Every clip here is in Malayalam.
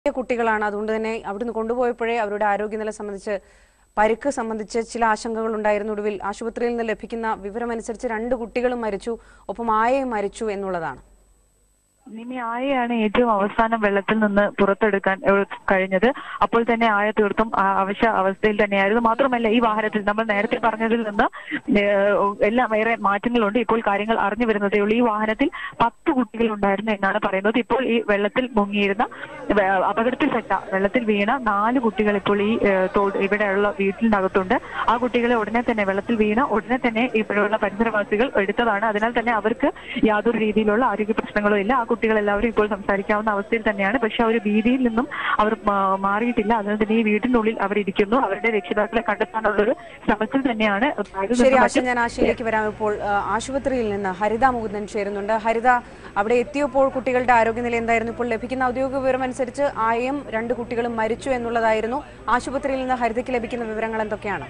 ചെറിയ കുട്ടികളാണ് അതുകൊണ്ട് തന്നെ അവിടുന്ന് കൊണ്ടുപോയപ്പോഴേ അവരുടെ ആരോഗ്യനില സംബന്ധിച്ച് പരിക്ക് സംബന്ധിച്ച് ചില ആശങ്കകൾ ഉണ്ടായിരുന്നു ഒടുവിൽ ആശുപത്രിയിൽ നിന്ന് ലഭിക്കുന്ന വിവരമനുസരിച്ച് രണ്ട് കുട്ടികളും മരിച്ചു ഒപ്പം ആയയും മരിച്ചു എന്നുള്ളതാണ് നിമി ആയയാണ് ഏറ്റവും അവസാനം വെള്ളത്തിൽ നിന്ന് പുറത്തെടുക്കാൻ ഏഹ്, കഴിഞ്ഞത് അപ്പോൾ തന്നെ ആയ തീർത്തും ആ, അവശ അവസ്ഥയിൽ തന്നെയായിരുന്നു മാത്രമല്ല ഈ വാഹനത്തിൽ നമ്മൾ നേരത്തെ പറഞ്ഞതിൽ നിന്ന് ഏഹ്, എല്ലാം ഏറെ മാറ്റങ്ങളുണ്ട് ഇപ്പോൾ കാര്യങ്ങൾ അറിഞ്ഞു വരുന്നതേ ഉള്ളൂ ഈ വാഹനത്തിൽ പത്ത് കുട്ടികൾ ഉണ്ടായിരുന്നു എന്നാണ് പറയുന്നത് ഇപ്പോൾ ഈ വെള്ളത്തിൽ മുങ്ങിയിരുന്ന വേ- അപകടത്തിൽപ്പെട്ട വെള്ളത്തിൽ വീണ നാല് കുട്ടികൾ ഇപ്പോൾ ഈ ഏഹ്, തോട് ഇവിടെയുള്ള വീട്ടിനകത്തുണ്ട് ആ കുട്ടികളെ ഉടനെ തന്നെ വെള്ളത്തിൽ വീണ ഉടനെ തന്നെ ഇവിടെയുള്ള പരിസരവാസികൾ എടുത്തതാണ് അതിനാൽ തന്നെ അവർക്ക് യാതൊരു രീതിയിലുള്ള ആരോഗ്യ പ്രശ്നങ്ങളും ഇല്ല ആ കുട്ടികൾ എല്ലാവരും ഇപ്പോൾ സംസാരിക്കാവുന്ന അവസ്ഥയിൽ തന്നെയാണ് പക്ഷെ ആ ഒരു ഭീതിയിൽ നിന്നും അവർ മാ- മാറിയിട്ടില്ല അതിനാൽ തന്നെ ഈ വീട്ടിനുള്ളിൽ അവർ ഇരിക്കുന്നു അവരുടെ രക്ഷിതാക്കളെ കണ്ടെത്താനുള്ള ഒരു ശ്രമത്തിൽ തന്നെയാണ് ബാഗിൽ ശരി നിന്നും ആശ മറ്റും ഞാൻ ആശയിലേക്ക് വരാം ഇപ്പോൾ ആ, ആശുപത്രിയിൽ നിന്ന് ഹരിത മുകുന്ദൻ ചേരുന്നുണ്ട് ഹരിത അവിടെ എത്തിയപ്പോൾ കുട്ടികളുടെ ആരോഗ്യനില എന്തായിരുന്നു ഇപ്പോൾ ലഭിക്കുന്ന ഔദ്യോഗിക വിവരം അനുസരിച്ച് ആയയും രണ്ട് കുട്ടികളും മരിച്ചു എന്നുള്ളതായിരുന്നു ആശുപത്രിയിൽ നിന്ന് ഹരിതയ്ക്ക് ലഭിക്കുന്ന വിവരങ്ങൾ എന്തൊക്കെയാണ്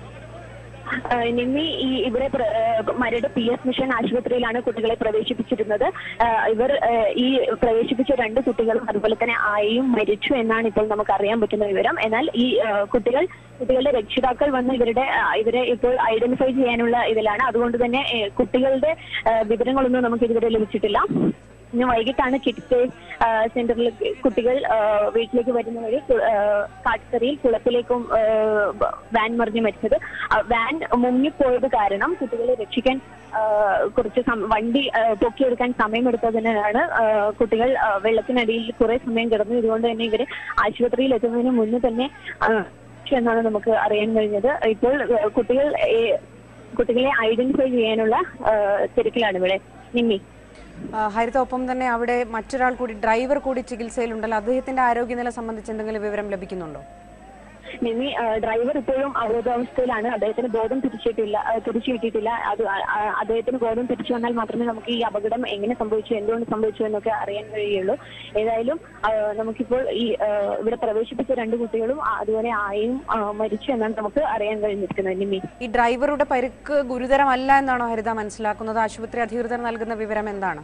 ഏഹ് നിമ്മി ഈ ഇവിടെ പ്ര- ഏഹ് മരട് പി എസ് മിഷൻ ആശുപത്രിയിലാണ് കുട്ടികളെ പ്രവേശിപ്പിച്ചിരുന്നത് ഏഹ് ഇവർ ഏഹ് ഈ പ്രവേശിപ്പിച്ച രണ്ട് കുട്ടികളും അതുപോലെ തന്നെ ആയും മരിച്ചു എന്നാണ് ഇപ്പോൾ നമുക്ക് അറിയാൻ പറ്റുന്ന വിവരം എന്നാൽ ഈ ഏഹ് കുട്ടികൾ കുട്ടികളുടെ രക്ഷിതാക്കൾ വന്ന് ഇവരുടെ ഏഹ് ഇവരെ ഇപ്പോൾ ഐഡന്റിഫൈ ചെയ്യാനുള്ള ഇതിലാണ് അതുകൊണ്ട് തന്നെ ഏഹ് കുട്ടികളുടെ ഏഹ് വിവരങ്ങളൊന്നും നമുക്ക് ഇതുവരെ ലഭിച്ചിട്ടില്ല ഇന്ന് വൈകിട്ടാണ് കിഡ്സ് സെന്ററിൽ കുട്ടികൾ ആ, വീട്ടിലേക്ക് വരുന്ന വഴി കു- ആ, കാട്ടുകറിയിൽ കുളത്തിലേക്കും ആ, ബ- വാൻ മറിഞ്ഞ് മരിച്ചത് ആ, വാൻ മുങ്ങിപ്പോയത് കാരണം കുട്ടികളെ രക്ഷിക്കാൻ ആ, കുറച്ച് സം- വണ്ടി ആ, പൊക്കിയെടുക്കാൻ സമയമെടുത്തതിനാണ് ആ, കുട്ടികൾ ആ, വെള്ളത്തിനടിയിൽ കുറെ സമയം കിടന്നു ഇതുകൊണ്ട് തന്നെ ഇവര് ആശുപത്രിയിൽ എത്തുന്നതിന് മുന്നേ തന്നെ ആ, എന്നാണ് നമുക്ക് അറിയാൻ കഴിഞ്ഞത് ഇപ്പോൾ ആ, കുട്ടികൾ ഏ, കുട്ടികളെ ഐഡന്റിഫൈ ചെയ്യാനുള്ള ആ, തിരക്കിലാണ് ഇവിടെ നിമ്മി ആ, ഹരിത ഒപ്പം തന്നെ അവിടെ മറ്റൊരാൾ കൂടി ഡ്രൈവർ കൂടി ചികിത്സയിലുണ്ടല്ലോ അദ്ദേഹത്തിന്റെ ആരോഗ്യനില സംബന്ധിച്ച് എന്തെങ്കിലും വിവരം ലഭിക്കുന്നുണ്ടോ നിമി ആ, ഡ്രൈവർ ഇപ്പോഴും അബോധാവസ്ഥയിലാണ് അദ്ദേഹത്തിന് ബോധം തിരിച്ചിട്ടില്ല ആ, തിരിച്ചു കിട്ടിയിട്ടില്ല അത് ആ, ആ, അദ്ദേഹത്തിന് ബോധം തിരിച്ചു വന്നാൽ മാത്രമേ നമുക്ക് ഈ അപകടം എങ്ങനെ സംഭവിച്ചു എന്തുകൊണ്ട് സംഭവിച്ചു എന്നൊക്കെ അറിയാൻ കഴിയുള്ളൂ ഏതായാലും ആ, നമുക്കിപ്പോൾ ഈ ആ, ഇവിടെ പ്രവേശിപ്പിച്ച രണ്ട് കുട്ടികളും ആ, അതുപോലെ ആയും ആ, മരിച്ചു എന്നാണ് നമുക്ക് അറിയാൻ കഴിഞ്ഞിരിക്കുന്നത് നിമി ഈ ഡ്രൈവറുടെ പരിക്ക് ഗുരുതരമല്ല എന്നാണോ ഹരിത മനസ്സിലാക്കുന്നത് ആശുപത്രി അധികൃതർ നൽകുന്ന വിവരം എന്താണ്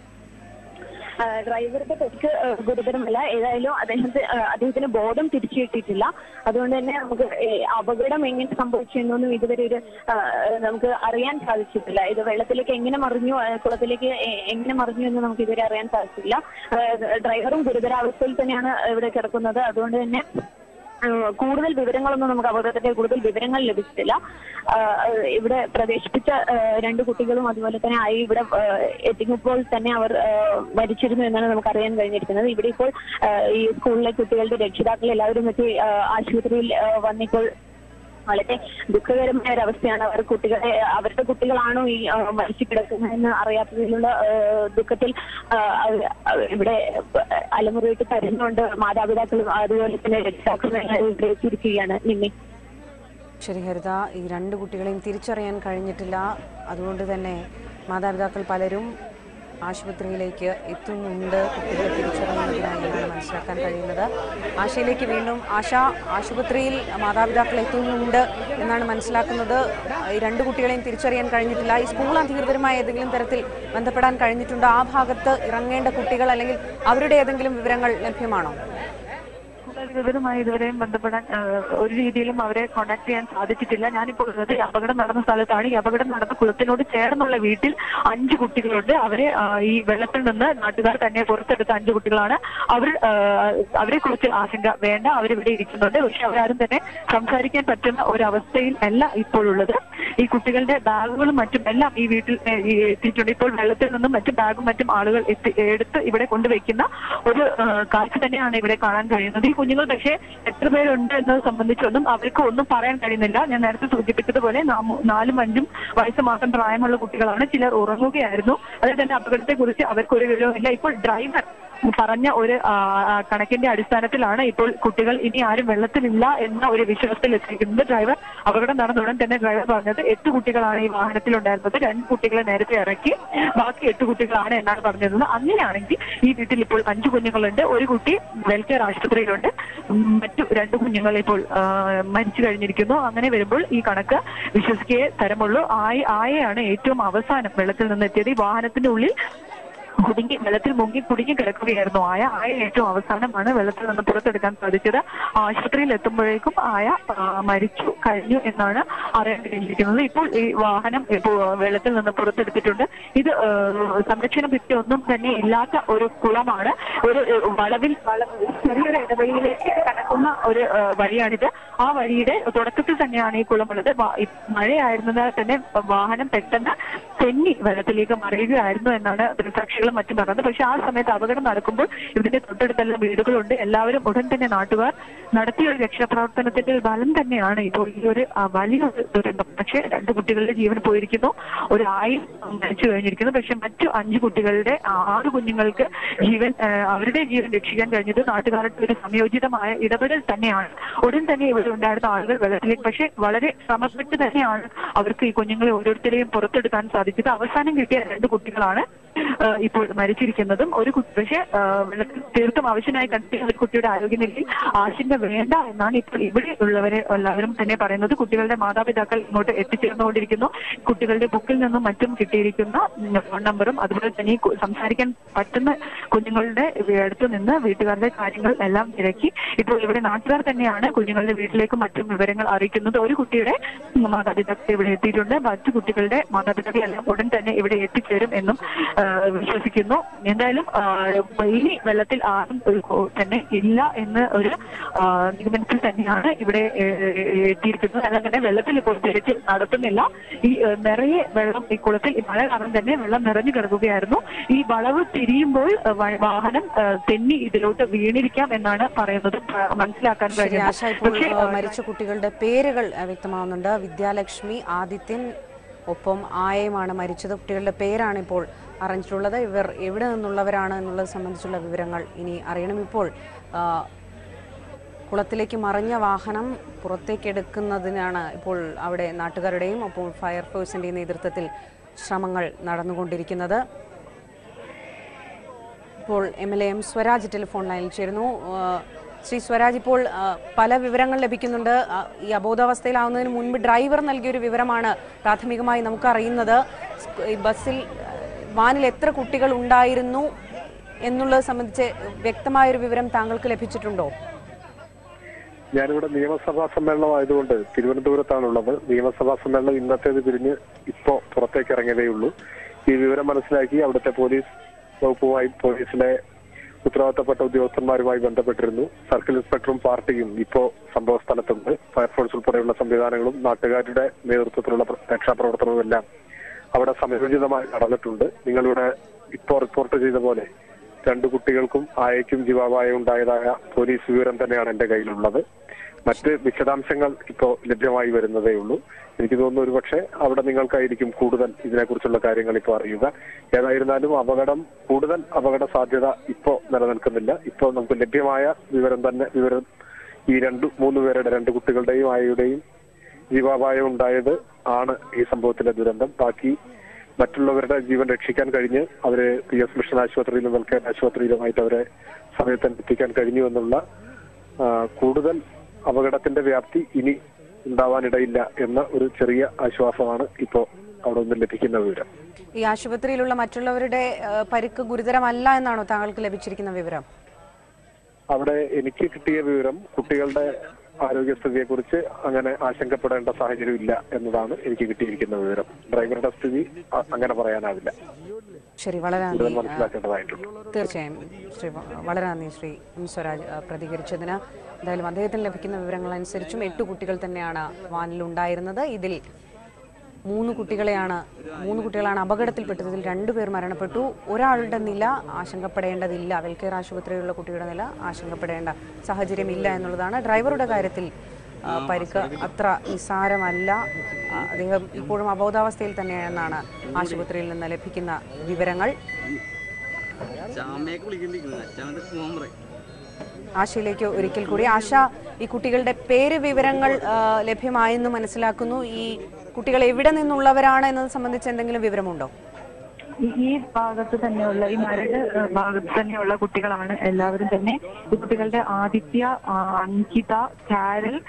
ആ, ഡ്രൈവറുടെ തെറ്റ് ആ, ഗുരുതരമല്ല ഏതായാലും അദ്ദേഹത്തെ ആ, അദ്ദേഹത്തിന് ബോധം തിരിച്ചു കിട്ടിയിട്ടില്ല അതുകൊണ്ട് തന്നെ നമുക്ക് ഏ, അപകടം എങ്ങനെ സംഭവിച്ചു എന്നൊന്നും ഇതുവരെ ഒരു ആ, നമുക്ക് അറിയാൻ സാധിച്ചിട്ടില്ല ഇത് വെള്ളത്തിലേക്ക് എങ്ങനെ മറിഞ്ഞു ആ, കുളത്തിലേക്ക് എ- എങ്ങനെ മറിഞ്ഞു എന്ന് നമുക്ക് ഇതുവരെ അറിയാൻ സാധിച്ചില്ല ആ, ഡ്രൈവറും ഗുരുതരാവസ്ഥയിൽ തന്നെയാണ് ഇവിടെ കിടക്കുന്നത് അതുകൊണ്ട് തന്നെ ആ, കൂടുതൽ വിവരങ്ങളൊന്നും നമുക്ക് അപകടത്തിന്റെ കൂടുതൽ വിവരങ്ങൾ ലഭിച്ചിട്ടില്ല ആ, ഇവിടെ പ്രവേശിപ്പിച്ച ആ, രണ്ട് കുട്ടികളും അതുപോലെ തന്നെ ആയി ഇവിടെ ആ, എത്തിക്കുമ്പോൾ തന്നെ അവർ ആ, മരിച്ചിരുന്നു എന്നാണ് നമുക്ക് അറിയാൻ കഴിഞ്ഞിരിക്കുന്നത് ഇവിടെ ഇപ്പോൾ ആ, ഈ സ്കൂളിലെ കുട്ടികളുടെ രക്ഷിതാക്കൾ എല്ലാവരും എത്തി ആ, ആശുപത്രിയിൽ ആ, വന്നിപ്പോൾ വളരെ ദുഃഖകരമായ ഒരു അവസ്ഥയാണ് അവർ കുട്ടികളെ അവരുടെ കുട്ടികളാണോ ഈ ആ, മരിച്ചു കിടക്കുന്നതെന്ന് അറിയാത്തതിലുള്ള ആ, ദുഃഖത്തിൽ ആ, അവ- അവ- ഇവിടെ അലമുറയിട്ട് തരുന്നുണ്ട് മാതാപിതാക്കളും അതുപോലെ തന്നെ രക്ഷിതാക്കളും എല്ലാവരും ഇവിടെ എത്തിയിരിക്കുകയാണ് നിമ്മി ശരി ഹരിത ഈ രണ്ട് കുട്ടികളെയും തിരിച്ചറിയാൻ കഴിഞ്ഞിട്ടില്ല അതുകൊണ്ട് തന്നെ മാതാപിതാക്കൾ പലരും ആശുപത്രിയിലേക്ക് എത്തുന്നുണ്ട് കുട്ടികളെ തിരിച്ചറിയുന്നതിനായി എന്നാണ് മനസ്സിലാക്കാൻ കഴിയുന്നത് ആശയിലേക്ക് വീണ്ടും ആശ ആശുപത്രിയിൽ മാതാപിതാക്കൾ എത്തുന്നുണ്ട് എന്നാണ് മനസ്സിലാക്കുന്നത് ഈ രണ്ട് കുട്ടികളെയും തിരിച്ചറിയാൻ കഴിഞ്ഞിട്ടില്ല ഈ സ്കൂൾ അധികൃതരുമായി ഏതെങ്കിലും തരത്തിൽ ബന്ധപ്പെടാൻ കഴിഞ്ഞിട്ടുണ്ടോ ആ ഭാഗത്ത് ഇറങ്ങേണ്ട കുട്ടികൾ അല്ലെങ്കിൽ അവരുടെ ഏതെങ്കിലും വിവരങ്ങൾ ലഭ്യമാണോ ഇവരുമായി ഇതുവരെയും ബന്ധപ്പെടാൻ ആ, ഒരു രീതിയിലും അവരെ കോൺടാക്ട് ചെയ്യാൻ സാധിച്ചിട്ടില്ല ഞാനിപ്പോൾ ഉള്ളത് ഈ അപകടം നടന്ന സ്ഥലത്താണ് ഈ അപകടം നടന്ന കുളത്തിനോട് ചേർന്നുള്ള വീട്ടിൽ അഞ്ച് കുട്ടികളുണ്ട് അവരെ ആ, ഈ വെള്ളത്തിൽ നിന്ന് നാട്ടുകാർ തന്നെ പുറത്തെടുത്ത അഞ്ച് കുട്ടികളാണ് അവർ അവരെ കുറിച്ച് ആശങ്ക വേണ്ട അവരിവിടെ ഇരിക്കുന്നുണ്ട് പക്ഷെ അവരാരും തന്നെ സംസാരിക്കാൻ പറ്റുന്ന ഒരു അവസ്ഥയിൽ അല്ല ഇപ്പോഴുള്ളത് ഈ കുട്ടികളുടെ ബാഗുകളും മറ്റും എല്ലാം ഈ വീട്ടിൽ ഏ, ഈ എത്തിയിട്ടുണ്ട് ഇപ്പോൾ വെള്ളത്തിൽ നിന്നും മറ്റും ബാഗും മറ്റും ആളുകൾ എത്തി എടുത്ത് ഇവിടെ കൊണ്ടുവയ്ക്കുന്ന ഒരു ആ, കാഴ്ച തന്നെയാണ് ഇവിടെ കാണാൻ കഴിയുന്നത് ഈ കുഞ്ഞുങ്ങൾ പക്ഷേ എത്ര പേരുണ്ട് എന്നത് സംബന്ധിച്ചൊന്നും അവർക്ക് ഒന്നും പറയാൻ കഴിയുന്നില്ല ഞാൻ നേരത്തെ സൂചിപ്പിച്ചതുപോലെ നാമു- നാലും അഞ്ചും വയസ്സ് മാത്രം പ്രായമുള്ള കുട്ടികളാണ് ചിലർ ഉറങ്ങുകയായിരുന്നു അതുപോലെ തന്നെ അപകടത്തെ കുറിച്ച് അവർക്ക് ഒരു വിവരവുമില്ല ഇപ്പോൾ ഡ്രൈവർ പറഞ്ഞ ഒരു ആ, ആ, കണക്കിന്റെ അടിസ്ഥാനത്തിലാണ് ഇപ്പോൾ കുട്ടികൾ ഇനി ആരും വെള്ളത്തിലില്ല എന്ന ഒരു വിശ്വാസത്തിൽ എത്തിയിരിക്കുന്നത് ഡ്രൈവർ അപകടം നടന്ന ഉടൻ തന്നെ ഡ്രൈവർ പറഞ്ഞത് എട്ട് കുട്ടികളാണ് ഈ വാഹനത്തിലുണ്ടായിരുന്നത് രണ്ട് കുട്ടികളെ നേരത്തെ ഇറക്കി ബാക്കി എട്ട് കുട്ടികളാണ് എന്നാണ് പറഞ്ഞിരുന്നത് അങ്ങനെയാണെങ്കിൽ ഈ വീട്ടിൽ ഇപ്പോൾ അഞ്ചു കുഞ്ഞുങ്ങളുണ്ട് ഒരു കുട്ടി വെൽഫെയർ ആശുപത്രിയിലുണ്ട് ഉം, മറ്റു രണ്ട് കുഞ്ഞുങ്ങൾ ഇപ്പോൾ ആ, മരിച്ചു കഴിഞ്ഞിരിക്കുന്നു അങ്ങനെ വരുമ്പോൾ ഈ കണക്ക് വിശ്വസിക്കേ തരമുള്ളൂ ആയ ആയയാണ് ഏറ്റവും അവസാനം വെള്ളത്തിൽ നിന്ന് എത്തിയത് ഈ വാഹനത്തിന്റെ ഉള്ളിൽ കുടുങ്ങി വെള്ളത്തിൽ മുങ്ങി കുടുങ്ങി കിടക്കുകയായിരുന്നു ആയ ആയ ഏറ്റവും അവസാനമാണ് വെള്ളത്തിൽ നിന്ന് പുറത്തെടുക്കാൻ സാധിച്ചത് ആശുപത്രിയിൽ എത്തുമ്പോഴേക്കും ആയ ആ, മരിച്ചു കഴിഞ്ഞു എന്നാണ് അറിയാൻ കഴിഞ്ഞിരിക്കുന്നത് ഇപ്പോൾ ഈ വാഹനം ഇപ്പോൾ വെള്ളത്തിൽ നിന്ന് പുറത്തെടുത്തിട്ടുണ്ട് ഇത് ആ, സംരക്ഷണ ഭിത്തി ഒന്നും തന്നെ ഇല്ലാത്ത ഒരു കുളമാണ് ഒരു ഏ, വളവിൽ വള- ചെറിയൊരു ഇടവഴിയിലേക്ക് കടക്കുന്ന ഒരു ആ, വഴിയാണിത് ആ വഴിയുടെ തുടക്കത്തിൽ തന്നെയാണ് ഈ കുളമുള്ളത് വാ- ഈ മഴയായിരുന്നതിനാൽ തന്നെ വാഹനം പെട്ടെന്ന് തെന്നി വെള്ളത്തിലേക്ക് മറിയുകയായിരുന്നു എന്നാണ് ദൃക്സാക്ഷികളും മറ്റും പറഞ്ഞത് പക്ഷെ ആ സമയത്ത് അപകടം നടക്കുമ്പോൾ ഇതിന്റെ തൊട്ടടുത്തെല്ലാം വീടുകളുണ്ട് എല്ലാവരും ഉടൻ തന്നെ നാട്ടുകാർ നടത്തിയ ഒരു രക്ഷാപ്രവർത്തനത്തിന്റെ ഒരു ഫലം തന്നെയാണ് ഇപ്പോൾ ഈ ഒരു ആ, വലിയൊരു ദുരന്തം പക്ഷെ രണ്ട് കുട്ടികളുടെ ജീവൻ പോയിരിക്കുന്നു ഒരു ആയിരം മരിച്ചു കഴിഞ്ഞിരിക്കുന്നു പക്ഷെ മറ്റു അഞ്ചു കുട്ടികളുടെ ആറ് കുഞ്ഞുങ്ങൾക്ക് ജീവൻ ആ, അവരുടെ ജീവൻ രക്ഷിക്കാൻ കഴിഞ്ഞത് നാട്ടുകാരുടെ ഒരു സംയോജിതമായ ഇടപെടൽ തന്നെയാണ് ഉടൻ തന്നെ ഇവിടെ ഉണ്ടായിരുന്ന ആളുകൾ വെള്ളത്തിലേക്ക് പക്ഷെ വളരെ ശ്രമപ്പെട്ട് തന്നെയാണ് അവർക്ക് ഈ കുഞ്ഞുങ്ങളെ ഓരോരുത്തരെയും പുറത്തെടുക്കാൻ സാധിച്ചത് അവസാനം കിട്ടിയ രണ്ട് കുട്ടികളാണ് ആ, ഇപ്പോൾ മരിച്ചിരിക്കുന്നതും ഒരു കുട്ടി പക്ഷെ ആ, വെള്ളത്തിൽ തീർത്തും ആവശ്യമായി കണ്ടെത്തിയ ഒരു കുട്ടിയുടെ ആരോഗ്യനിലയിൽ ആശങ്ക വേണ്ട എന്നാണ് ഇപ്പോൾ ഇവിടെ ഉള്ളവരെ എല്ലാവരും തന്നെ പറയുന്നത് കുട്ടികളുടെ മാതാപിതാക്കൾ ഇങ്ങോട്ട് എത്തിച്ചേർന്നുകൊണ്ടിരിക്കുന്നു കുട്ടികളുടെ ബുക്കിൽ നിന്നും മറ്റും കിട്ടിയിരിക്കുന്ന ഉം, ഫോൺ നമ്പറും അതുപോലെ തന്നെ ഈ കു- സംസാരിക്കാൻ പറ്റുന്ന കുഞ്ഞുങ്ങളുടെ അടുത്ത് നിന്ന് വീട്ടുകാരുടെ കാര്യങ്ങൾ എല്ലാം തിരക്കി ഇപ്പോൾ ഇവിടെ നാട്ടുകാർ തന്നെയാണ് കുഞ്ഞുങ്ങളുടെ വീട്ടിലേക്കും മറ്റും വിവരങ്ങൾ അറിയിക്കുന്നത് ഒരു കുട്ടിയുടെ ഉം, മാതാപിതാക്കൾ ഇവിടെ എത്തിയിട്ടുണ്ട് മറ്റു കുട്ടികളുടെ മാതാപിതാക്കൾ എല്ലാം ഉടൻ തന്നെ ഇവിടെ എത്തിച്ചേരും എന്നും ആ, വിശ്വസിക്കുന്നു എന്തായാലും ആ, ഇനി വെള്ളത്തിൽ ആരും ഒരു കോ- തന്നെ ഇല്ല എന്ന് ഒരു ആ, നിഗമനത്തിൽ തന്നെയാണ് ഇവിടെ ഏ, ഏ, എത്തിയിരിക്കുന്നത് അതങ്ങനെ വെള്ളത്തിൽ ഇപ്പോൾ തിരച്ചിൽ നടത്തുന്നില്ല ഈ ഏ, നിറയെ വെള്ളം ഈ കുളത്തിൽ ഈ മഴ കാരണം തന്നെ വെള്ളം നിറഞ്ഞു കിടക്കുകയായിരുന്നു ഈ വളവ് തിരിയുമ്പോൾ ഏ, വ- വാഹനം ഏ, തെന്നി ഇതിലോട്ട് വീണിരിക്കാം എന്നാണ് പറയുന്നത് ആ, മനസ്സിലാക്കാൻ ശരി കഴിയുന്നത് ആശ ഇപ്പോൾ പക്ഷേ ആ, മരിച്ച കുട്ടികളുടെ പേരുകൾ ആ, വ്യക്തമാവുന്നുണ്ട് വിദ്യാലക്ഷ്മി ആദിത്യൻ ഒപ്പം ആയയുമാണ് മരിച്ചത് കുട്ടികളുടെ പേരാണ് ഇപ്പോൾ അറിഞ്ഞിട്ടുള്ളത് ഇവർ എവിടെ നിന്നുള്ളവരാണ് എന്നുള്ളത് സംബന്ധിച്ചുള്ള വിവരങ്ങൾ ഇനി അറിയണം ഇപ്പോൾ ആ, കുളത്തിലേക്ക് മറിഞ്ഞ വാഹനം പുറത്തേക്ക് എടുക്കുന്നതിനാണ് ഇപ്പോൾ അവിടെ നാട്ടുകാരുടെയും ഒപ്പം ഫയർഫോഴ്സിന്റെയും നേതൃത്വത്തിൽ ശ്രമങ്ങൾ നടന്നുകൊണ്ടിരിക്കുന്നത് ഇപ്പോൾ M L A M Swaraj telephone ലൈനിൽ ചേരുന്നു ആ, ശ്രീ സ്വരാജ് ഇപ്പോൾ ആ, പല വിവരങ്ങൾ ലഭിക്കുന്നുണ്ട് ആ, ഈ അബോധാവസ്ഥയിലാവുന്നതിന് മുൻപ് ഡ്രൈവർ നൽകിയൊരു വിവരമാണ് പ്രാഥമികമായി നമുക്ക് അറിയുന്നത് സ്കൂ- ഈ ബസ്സിൽ ആ, വാനിൽ എത്ര കുട്ടികൾ ഉണ്ടായിരുന്നു എന്നുള്ളത് സംബന്ധിച്ച് വ്യക്തമായൊരു വിവരം താങ്കൾക്ക് ലഭിച്ചിട്ടുണ്ടോ ഞാനിവിടെ നിയമസഭാ സമ്മേളനം ആയതുകൊണ്ട് തിരുവനന്തപുരത്താണുള്ളത് നിയമസഭാ സമ്മേളനം ഇന്നത്തേത് പിരിഞ്ഞ് ഇപ്പോ പുറത്തേക്ക് ഇറങ്ങിയതേ ഉള്ളൂ ഈ വിവരം മനസ്സിലാക്കി അവിടുത്തെ പോലീസ് വകുപ്പുമായി പോലീസിലെ ഉത്തരവാദിത്തപ്പെട്ട ഉദ്യോഗസ്ഥന്മാരുമായി ബന്ധപ്പെട്ടിരുന്നു സർക്കിൾ ഇൻസ്പെക്ടറും പാർട്ടിയും ഇപ്പോ സംഭവ സ്ഥലത്തുണ്ട് ഫയർഫോഴ്സ് ഉൾപ്പെടെയുള്ള സംവിധാനങ്ങളും നാട്ടുകാരുടെ നേതൃത്വത്തിലുള്ള പ്ര- രക്ഷാപ്രവർത്തനവും എല്ലാം അവിടെ സമയോചിതമായി നടന്നിട്ടുണ്ട് നിങ്ങളിവിടെ ഇപ്പോ റിപ്പോർട്ട് ചെയ്ത പോലെ രണ്ടു കുട്ടികൾക്കും ആയയ്ക്കും ജീവാപായം ഉണ്ടായതായ പോലീസ് വിവരം തന്നെയാണ് എന്റെ കയ്യിലുള്ളത് മറ്റ് വിശദാംശങ്ങൾ ഇപ്പോ ലഭ്യമായി വരുന്നതേ ഉള്ളൂ എനിക്ക് തോന്നുന്നു ഒരു പക്ഷേ അവിടെ നിങ്ങൾക്കായിരിക്കും കൂടുതൽ ഇതിനെക്കുറിച്ചുള്ള കാര്യങ്ങൾ ഇപ്പോൾ അറിയുക ഏതായിരുന്നാലും അപകടം കൂടുതൽ അപകട സാധ്യത ഇപ്പോ നിലനിൽക്കുന്നില്ല ഇപ്പോൾ നമുക്ക് ലഭ്യമായ വിവരം തന്നെ വിവരം ഈ രണ്ടു മൂന്ന് പേരുടെ രണ്ട് കുട്ടികളുടെയും ആയയുടെയും ജീവാപായം ഉണ്ടായത് ആണ് ഈ സംഭവത്തിലെ ദുരന്തം ബാക്കി മറ്റുള്ളവരുടെ ജീവൻ രക്ഷിക്കാൻ കഴിഞ്ഞ് അവരെ പി എസ് മിഷൻ ആശുപത്രിയിലും വെൽക്കർ ആശുപത്രിയിലുമായിട്ട് അവരെ സമയത്ത് എത്തിക്കാൻ കഴിഞ്ഞു എന്നുള്ള ആ, കൂടുതൽ അപകടത്തിന്റെ വ്യാപ്തി ഇനി ഉണ്ടാവാനിടയില്ല എന്ന ഒരു ചെറിയ ആശ്വാസമാണ് ഇപ്പോ അവിടെ നിന്ന് ലഭിക്കുന്ന വിവരം ഈ ആശുപത്രിയിലുള്ള മറ്റുള്ളവരുടെ ആ, പരിക്ക് ഗുരുതരമല്ല എന്നാണോ താങ്കൾക്ക് ലഭിച്ചിരിക്കുന്ന വിവരം അവിടെ എനിക്ക് കിട്ടിയ വിവരം കുട്ടികളുടെ ആരോഗ്യസ്ഥിതിയെ കുറിച്ച് അങ്ങനെ ആശങ്കപ്പെടേണ്ട സാഹചര്യം ഇല്ല എന്നതാണ് എനിക്ക് കിട്ടിയിരിക്കുന്ന വിവരം ഡ്രൈവറുടെ സ്ഥിതി അ- അങ്ങനെ പറയാനാവില്ല ശരി വളരെ കൂടുതൽ നന്ദി ആ, മനസ്സിലാക്കേണ്ടതായിട്ടുണ്ട് തീർച്ചയായും ശ്രീ വ- വളരെ നന്ദി ശ്രീ എം സ്വരാജ് ആ, പ്രതികരിച്ചതിന് എന്തായാലും അദ്ദേഹത്തിന് ലഭിക്കുന്ന വിവരങ്ങൾ അനുസരിച്ചും എട്ട് കുട്ടികൾ തന്നെയാണ് വാനിലുണ്ടായിരുന്നത് ഇതിൽ മൂന്ന് കുട്ടികളെയാണ് മൂന്ന് കുട്ടികളാണ് അപകടത്തിൽപ്പെട്ടത് ഇതിൽ രണ്ടുപേർ മരണപ്പെട്ടു ഒരാളുടെ നില ആശങ്കപ്പെടേണ്ടതില്ല വെൽക്കെയർ ആശുപത്രിയിലുള്ള കുട്ടിയുടെ നില ആശങ്കപ്പെടേണ്ട സാഹചര്യമില്ല എന്നുള്ളതാണ് ഡ്രൈവറുടെ കാര്യത്തിൽ ആ, പരിക്ക് അത്ര നിസ്സാരമല്ല ആ, അദ്ദേഹം ഇപ്പോഴും അബോധാവസ്ഥയിൽ തന്നെയാണെന്നാണ് ആശുപത്രിയിൽ നിന്ന് ലഭിക്കുന്ന വിവരങ്ങൾ ചാമയൊക്കെ വിളിക്കണ്ടിരിക്കുന്നത് അച്ഛനത് പോകാൻ പറയും ആശയിലേക്ക് ഒരിക്കൽ കൂടി ആശ ഈ കുട്ടികളുടെ പേര് വിവരങ്ങൾ ആ, ലഭ്യമായെന്ന് മനസ്സിലാക്കുന്നു ഈ കുട്ടികൾ എവിടെ നിന്നുള്ളവരാണ് എന്നത് സംബന്ധിച്ച് എന്തെങ്കിലും വിവരമുണ്ടോ ഈ- ഈ ഭാഗത്ത് തന്നെയുള്ള ഈ മരട് ഏഹ്, ഭാഗത്ത് തന്നെയുള്ള കുട്ടികളാണ് എല്ലാവരും തന്നെ ഈ കുട്ടികളുടെ ആദിത്യ ആ, അങ്കിത കാരൽ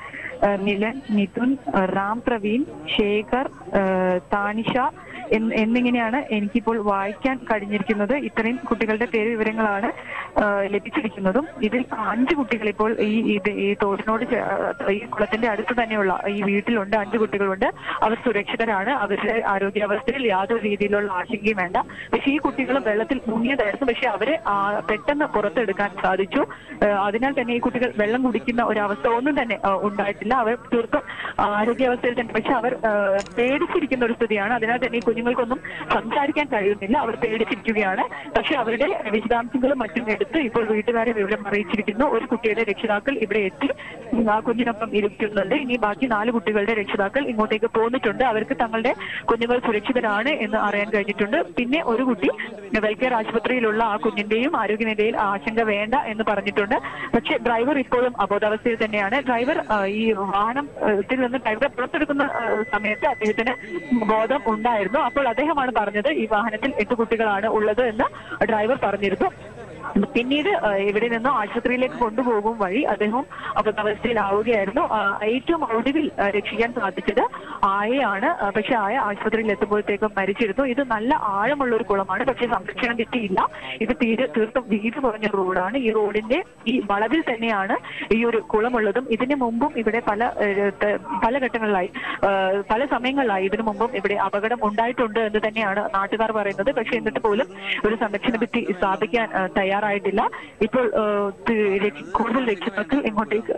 ആ, നിലൻ നിതുൻ ആ, റാം പ്രവീൺ ശേഖർ ആ, താനിഷ എന്ന് എന്നിങ്ങനെയാണ് എനിക്കിപ്പോൾ വായിക്കാൻ കഴിഞ്ഞിരിക്കുന്നത് ഇത്രയും കുട്ടികളുടെ പേര് വിവരങ്ങളാണ് ആ, ലഭിച്ചിരിക്കുന്നതും ഇതിൽ അഞ്ച് കുട്ടികൾ ഇപ്പോൾ ഈ ഇത് ഈ തോടിനോട് ചേ- ഈ കുളത്തിന്റെ അടുത്ത് തന്നെയുള്ള ഈ വീട്ടിലുണ്ട് അഞ്ച് കുട്ടികളുണ്ട് അവർ സുരക്ഷിതരാണ് അവരുടെ ആരോഗ്യാവസ്ഥയിൽ യാതൊരു രീതിയിലുള്ള ആശങ്കയും വേണ്ട പക്ഷേ ഈ കുട്ടികൾ വെള്ളത്തിൽ മുങ്ങിയതായിരുന്നു പക്ഷെ അവരെ ആ, പെട്ടെന്ന് പുറത്തെടുക്കാൻ സാധിച്ചു ആ, അതിനാൽ തന്നെ ഈ കുട്ടികൾ വെള്ളം കുടിക്കുന്ന ഒരവസ്ഥ ഒന്നും തന്നെ ആ, ഉണ്ടായിട്ടില്ല അവർ തീർത്തും ആരോഗ്യാവസ്ഥയിൽ തന്നെ പക്ഷെ അവർ ആ, പേടിച്ചിരിക്കുന്ന ഒരു സ്ഥിതിയാണ് അതിനാൽ തന്നെ ഈ കുഞ്ഞുങ്ങൾക്കൊന്നും സംസാരിക്കാൻ കഴിയുന്നില്ല അവർ പേടിച്ചിരിക്കുകയാണ് പക്ഷെ അവരുടെ വിശദാംശങ്ങളും മറ്റും എടുത്ത് ഇപ്പോൾ വീട്ടുകാരെ വിവരം അറിയിച്ചിരിക്കുന്നു ഒരു കുട്ടിയുടെ രക്ഷിതാക്കൾ ഇവിടെ എത്തി ആ കുഞ്ഞിനൊപ്പം ഇരിക്കുന്നുണ്ട് ഇനി ബാക്കി നാല് കുട്ടികളുടെ രക്ഷിതാക്കൾ ഇങ്ങോട്ടേക്ക് പോന്നിട്ടുണ്ട് അവർക്ക് തങ്ങളുടെ കുഞ്ഞുങ്ങൾ സുരക്ഷിതരാണ് എന്ന് അറിയാൻ കഴിഞ്ഞിട്ടുണ്ട് പിന്നെ ഒരു കുട്ടി വെൽക്കെയർ ആശുപത്രിയിലുള്ള ആ കുഞ്ഞിന്റെയും ആരോഗ്യനിലയിൽ ആശങ്ക വേണ്ട എന്ന് പറഞ്ഞിട്ടുണ്ട് പക്ഷേ ഡ്രൈവർ ഇപ്പോഴും അബോധാവസ്ഥയിൽ തന്നെയാണ് ഡ്രൈവർ ആ, ഈ വാഹനത്തിൽ നിന്ന് ഡ്രൈവറെ പുറത്തെടുക്കുന്ന ആ, സമയത്ത് അദ്ദേഹത്തിന് ബോധം ഉണ്ടായിരുന്നു അപ്പോൾ അദ്ദേഹമാണ് പറഞ്ഞത് ഈ വാഹനത്തിൽ എട്ട് കുട്ടികളാണ് ഉള്ളത് എന്ന് ഡ്രൈവർ പറഞ്ഞിരുന്നു പിന്നീട് ആ, ഇവിടെ നിന്ന് ആശുപത്രിയിലേക്ക് കൊണ്ടുപോകും വഴി അദ്ദേഹം അബദ്ധാവസ്ഥയിലാവുകയായിരുന്നു ആ, ഏറ്റവും ഒടുവിൽ ആ, രക്ഷിക്കാൻ സാധിച്ചത് ആയയാണ് ആ, പക്ഷെ ആയ ആശുപത്രിയിൽ എത്തുമ്പോഴത്തേക്കും മരിച്ചിരുന്നു ഇത് നല്ല ആഴമുള്ള ഒരു കുളമാണ് പക്ഷെ സംരക്ഷണം തെറ്റിയില്ല ഇത് തീരെ തീർത്തും വീതി കുറഞ്ഞ റോഡാണ് ഈ റോഡിന്റെ ഈ വളവിൽ തന്നെയാണ് ഈ ഒരു കുളമുള്ളതും ഇതിന് മുമ്പും ഇവിടെ പല ഏഹ്, ത- പല ഘട്ടങ്ങളിലായി ഏഹ്, പല സമയങ്ങളിലായി ഇതിനു മുമ്പും ഇവിടെ അപകടം ഉണ്ടായിട്ടുണ്ട് എന്ന് തന്നെയാണ് നാട്ടുകാർ പറയുന്നത് പക്ഷെ എന്നിട്ട് പോലും ഒരു സംരക്ഷണ ഭിത്തി സ്ഥാപിക്കാൻ ഏഹ്, തയ്യാറായിട്ടില്ല ഇപ്പോൾ ഏഹ്, ത് രക്ഷ- കൂടുതൽ രക്ഷിതാക്കൾ ഇങ്ങോട്ടേക്ക്